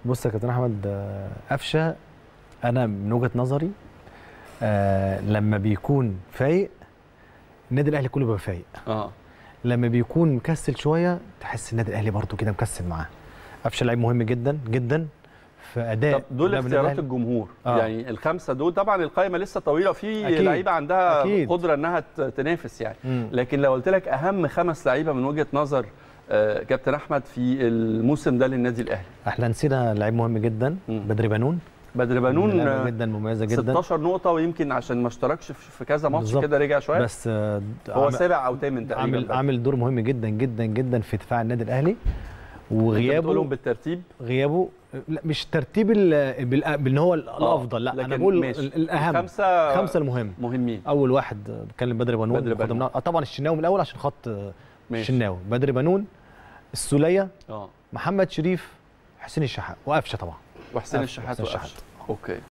بص يا كابتن احمد آه، قفشه انا من وجهه نظري آه لما بيكون فايق النادي الاهلي كله بيبقى فايق اه لما بيكون مكسل شويه تحس النادي الاهلي برضه كده مكسل معاه قفشه لعيب مهم جدا جدا في اداء طب دول لعب النادي اختيارات الأهلي. الجمهور آه. يعني الخمسه دول طبعا القائمه لسه طويله في أكيد. لعيبه عندها أكيد. قدره انها ت- تنافس يعني مم. لكن لو قلت لك اهم خمس لعيبه من وجهه نظر آه، كابتن احمد في الموسم ده للنادي الاهلي احنا نسينا لعيب مهم جدا مم. بدري بنون بدر بنون لعيبة آه، جدا مميزه جدا 16 نقطه ويمكن عشان ما اشتركش في في كذا ماتش بالظبط. كده رجع شويه بس آه، هو عم- سابع او ثامن تقريبا عامل بدر. عامل دور مهم جدا جدا جدا في دفاع النادي الاهلي أنت بتقولهم وغيابه بالترتيب غيابه لا مش ترتيب ال- بال- بان هو الافضل لا انا لكن بقول ماشي. ال- الاهم خمسه خمسه المهم مهمين اول واحد بتكلم بدر بنون بدر بنون. خدمنا- آه طبعا الشناوي من الاول عشان خط آه، ماشي الشناوي بدر بنون السوليه اه محمد شريف حسين الشحات وقفشه طبعا وحسين قفشة، الشحات حسين وقفشه الشحات. اوكي